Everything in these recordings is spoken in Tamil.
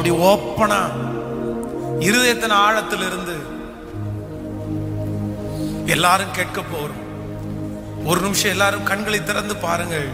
அப்படி ஓப்பனா இருதயத்தின் ஆழத்திலிருந்து எல்லாரும் கேட்க போறோம் ஒரு நிமிஷம் எல்லாரும் கண்களை திறந்து பாருங்கள்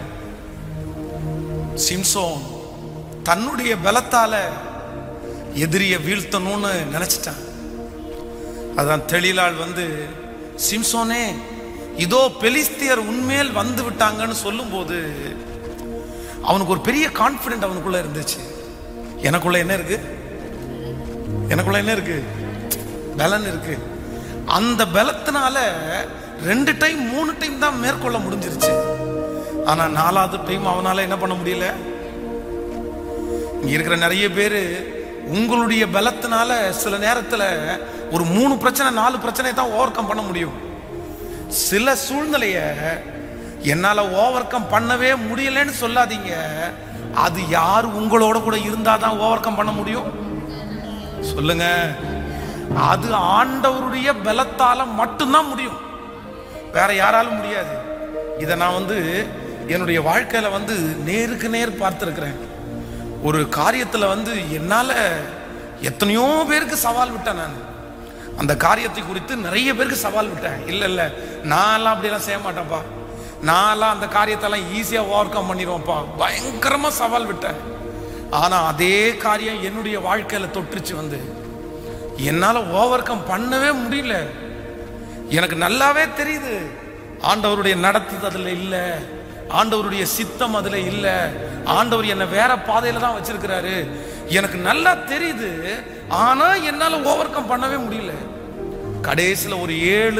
சிம்சோன் தன்னுடைய பலத்தால எதிரிய வீழ்த்தணும்னு நினைச்சிட்டான் அதான் தெளிலாள் வந்து சிம்சோனே இதோ பெலிஸ்தியர் உண்மையில் வந்து விட்டாங்கன்னு சொல்லும்போது அவனுக்கு ஒரு பெரிய கான்பிடென்ட் அவனுக்குள்ள இருந்துச்சு எனக்குள்ள என்ன இருக்கு எனக்குள்ள என்ன இருக்கு பலன் இருக்கு அந்த பலத்தினால ரெண்டு டைம் மூணு டைம் தான் மேற்கொள்ள முடிஞ்சிருச்சு ஆனா நாலாவது டைம் அவனால என்ன பண்ண முடியல இங்க இருக்கிற நிறைய பேர் உங்களுடைய பலத்தினால சில நேரத்துல ஒரு மூணு பிரச்சனை நாலு பிரச்சனை தான் ஓவர் கம் பண்ண முடியும் சில சூழ்நிலைய என்னால ஓவர் கம் பண்ணவே முடியலன்னு சொல்லாதீங்க அது யார் உங்களோட கூட இருந்தாதான் ஓவர் கம் பண்ண முடியும் சொல்லுங்க அது ஆண்டவருடைய பலத்தால மட்டும்தான் முடியும் வேற யாராலும் முடியாது இதை நான் வந்து என்னுடைய வாழ்க்கையில வந்து நேருக்கு நேர் பார்த்துருக்கிறேன் ஒரு காரியத்துல வந்து என்னால எத்தனையோ பேருக்கு சவால் விட்டேன் நான் அந்த காரியத்தை குறித்து நிறைய பேருக்கு சவால் விட்டேன் இல்ல இல்ல நான்லாம் அப்படிலாம் செய்ய மாட்டேன்ப்பா நான்லாம் அந்த காரியத்தெல்லாம் ஈஸியா ஓவர் கம் பண்ணிடுவேன்ப்பா பயங்கரமா சவால் விட்டேன் ஆனா அதே காரியம் என்னுடைய வாழ்க்கையில தொற்றுச்சு வந்து என்னால ஓவர் கம் பண்ணவே முடியல எனக்கு நல்லாவே தெரியுது ஆண்டவருடைய நடத்துது அதுல இல்ல ஆண்டவருடைய சித்தம் அதுல இல்ல ஆண்டவர் என்ன வேற பாதையில தான் வச்சிருக்கிறாரு எனக்கு நல்லா தெரியுது ஆனா என்னால ஓவர் கம் பண்ணவே முடியல கடைசியில ஒரு ஏழு